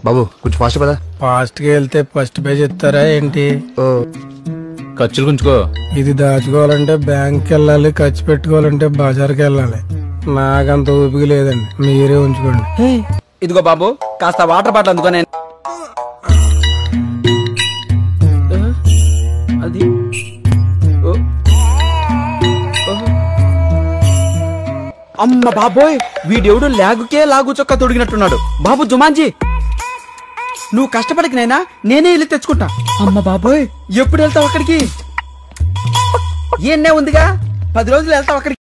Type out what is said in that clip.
బాబు కొంచెం ఫాస్ట్ పదా ఫాస్ట్ గా వెళ్తే ఫస్ట్ పేజ్ ఇస్తారా ఏంటి ఓ ఖర్చులు గుంచుకో ఇది దాచుకోవాలంటే బ్యాంక్ వెళ్ళాలి ఖర్చు పెట్టుకోవాలంటే బజార్కి వెళ్ళాలి నాకంత ఊపిక లేదండి మీరే ఉంచుకోండి ఇదిగో బాబు కాస్త వాటర్ బాటిల్ అందుకో నేను అది ఓ. ఓ. అమ్మ బాబోయ్ వీడెవడు లాగుకే లాగు చొక్క తొడిగినట్టున్నాడు బాబు జుమాన్జీ నువ్వు కష్టపడకి నైనా నేనే వెళ్ళి తెచ్చుకుంటా అమ్మ బాబోయ్ ఎప్పుడు వెళ్తావు అక్కడికి ఏనే ఉందిగా పది రోజులు వెళ్తావు అక్కడికి